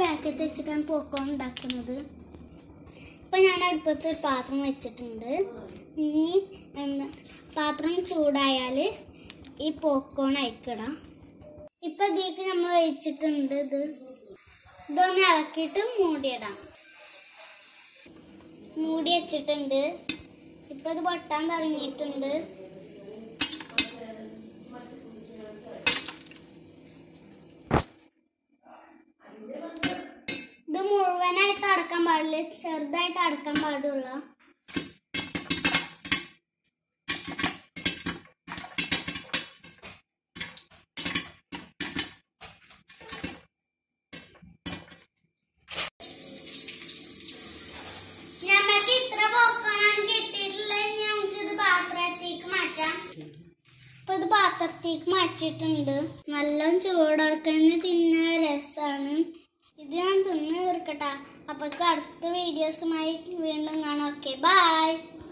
packet വെച്ചിട്ടാണ് പോക്കോൺ ഉണ്ടാക്കുന്നത് ഇപ്പൊ ഞാൻ അടുപ്പത്ത് ഒരു പാത്രം വെച്ചിട്ടുണ്ട് ഇനി എന്താ പാത്രം ചൂടായാല് ഈ പോക്കോൺ അയക്കിടാം ഇപ്പൊ ഇതിലേക്ക് നമ്മൾ ഒഴിച്ചിട്ടുണ്ട് ഇത് ഇതൊന്ന് ഇളക്കിയിട്ട് മൂടിയിടാം മൂടി വെച്ചിട്ടുണ്ട് ഇപ്പൊ ഇത് പൊട്ടാൻ തുടങ്ങിയിട്ടുണ്ട് ഇത് മുഴുവനായിട്ട് അടക്കാൻ പാടില്ല ചെറുതായിട്ട് അടക്കാൻ പാടുള്ളൂ ഞമ്മക്ക് ഇത്ര പോക്കണം കിട്ടിയിട്ടില്ല ഇനി നമുക്ക് ഇത് പാത്രത്തേക്ക് മാറ്റാം ഇപ്പൊ ഇത് പാത്രത്തേക്ക് മാറ്റിയിട്ടുണ്ട് നല്ല ചൂടോർക്കന്നെ തിന്നാൻ രസാണ് ഇത് ഞാൻ തിന്ന് തീർക്കട്ടെ അപ്പൊ അടുത്ത വീഡിയോസുമായി വീണ്ടും കാണാം ഓക്കെ ബൈ